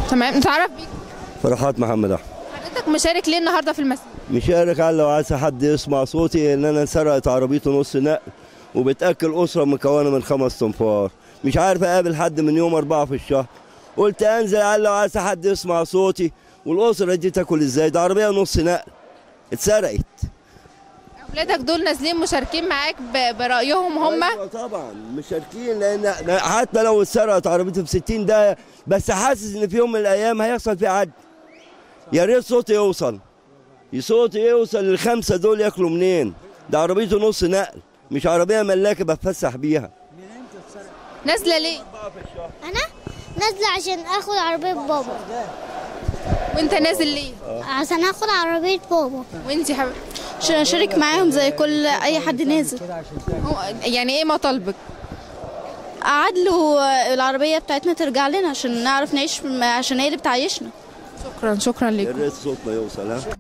تمام نتعرف بيك فرحات محمد احمد حضرتك مشارك ليه النهارده في المسجد مشارك على لو عايز حد يسمع صوتي ان انا انسرقت عربيته نص نقل وبتاكل اسره مكونه من خمس تنفار مش عارف اقابل حد من يوم اربعه في الشهر قلت انزل على لو عايز حد يسمع صوتي والاسره دي تاكل ازاي ده عربيه نص نقل اتسرقت اولادك دول نازلين مشاركين معاك ب- برايهم هم أيوة طبعا مشاركين لان حتى لو اتسرقت عربيته ب 60 ده بس حاسس ان في يوم من الايام هيحصل فيه عد يا ريت صوتي يوصل صوتي يوصل للخمسه دول ياكلوا منين ده عربيته نص نقل مش عربيه ملاكه بتفسح بيها نازله ليه انا نازله عشان اخد عربيه بابا وانت نازل ليه عشان اخد عربيه بابا وانت حبيبتي عشان اشارك معاهم زي كل اي حد نازل هو- يعني ايه مطالبك قعدلوا العربيه بتاعتنا ترجع لنا عشان نعرف نعيش عشان هي اللي بتعيشنا شكرا شكرا يا لكم ريت صوتنا يوصل ها